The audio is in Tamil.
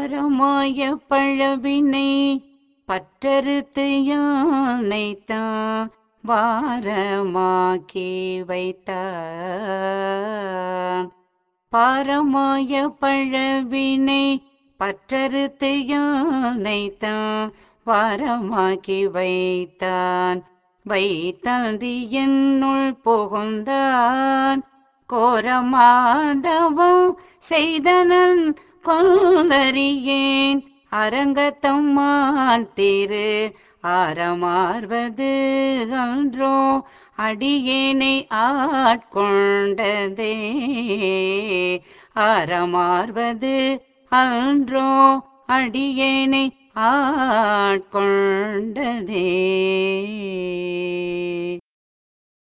பாரமாய பழவினை பற்றறுத்து யானைத்தான் வாரமாக்கி வைத்தான் பாரமாய பழவினை பற்றறுத்து யானைத்தான் வாரமாக்கி வைத்தான் வைத்தாந்தி என்னுள் புகுந்தான் கோரமாதவம் செய்தனன் கொல்லறியேன் அரங்கத்தம்மான் திரு ஆரமார்வது அன்றோ அடியேனை ஆட்கொண்டதே ஆரமார்வது அன்றோ அடியேனை ஆட்கொண்டதே